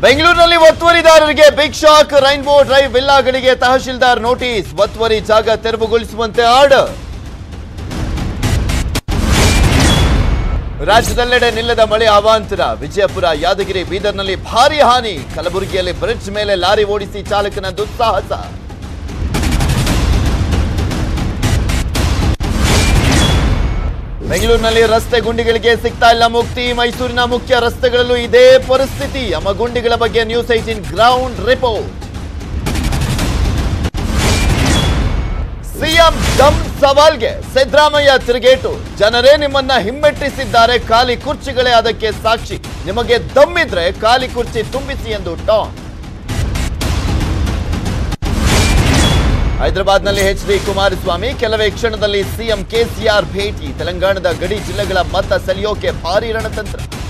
ಬೆಂಗಳೂರಿನಲ್ಲಿ ಒತ್ತುವರಿದಾರರಿಗೆ big shock rainbow drive ವಿಲ್ಲಾಗಳಿಗೆ ತಹಶೀಲ್ದಾರ್ ನೋಟಿಸ್ ಒತ್ತುವರಿ ಜಾಗ ತೆರವುಗೊಳಿಸುವಂತೆ ಆರ್ಡರ್ ರಾಜ್ಯದೆಲ್ಲೆಡೆ ನಿಲ್ಲದ ಮಳೆ ಅವಾಂತರ ವಿಜಯಪುರ ಯಾದಗಿರಿ ಬೀದರ್ನಲ್ಲಿ ಭಾರಿ ಹಾನಿ ಕಲಬುರಗಿಯಲ್ಲಿ ಬ್ರಿಡ್ಜ್ ಮೇಲೆ ಲಾರಿ ಓಡಿಸಿ ಚಾಲಕನ ದುಸ್ಸಾಹಸ ಬೆಂಗಳೂರಿನಲ್ಲಿ ರಸ್ತೆ ಗುಂಡಿಗಳಿಗೆ ಸಿಗ್ತಾ ಇಲ್ಲ ಮುಕ್ತಿ ಮೈಸೂರಿನ ಮುಖ್ಯ ರಸ್ತೆಗಳಲ್ಲೂ ಇದೇ ಪರಿಸ್ಥಿತಿ ಅಮ್ಮ ಗುಂಡಿಗಳ ಬಗ್ಗೆ news eighteen ground report CM ದಮ್ ಸವಾಲ್ಗೆ ಸಿದ್ದರಾಮಯ್ಯ ತಿರುಗೇಟು ಜನರೇ ನಿಮ್ಮನ್ನ ಹಿಮ್ಮೆಟ್ಟಿಸಿದ್ದಾರೆ ಖಾಲಿ ಕುರ್ಚಿಗಳೇ ಅದಕ್ಕೆ ಸಾಕ್ಷಿ ನಿಮಗೆ ದಮ್ಮಿದ್ರೆ ಖಾಲಿ ಕುರ್ಚಿ ತುಂಬಿಸಿ ಎಂದು ಟಾಂಗ್ ಹೈದರಾಬಾದ್ನಲ್ಲಿ ಎಚ್ ಡಿ ಕುಮಾರಸ್ವಾಮಿ ಕೆಲವೇ ಕ್ಷಣದಲ್ಲಿ ಸಿಎಂ ಕೆಸಿಆರ್ ಭೇಟಿ ತೆಲಂಗಾಣದ ಗಡಿ ಜಿಲ್ಲೆಗಳ ಮತ ಸೆಳೆಯೋಕೆ ಭಾರಿ ರಣತಂತ್ರ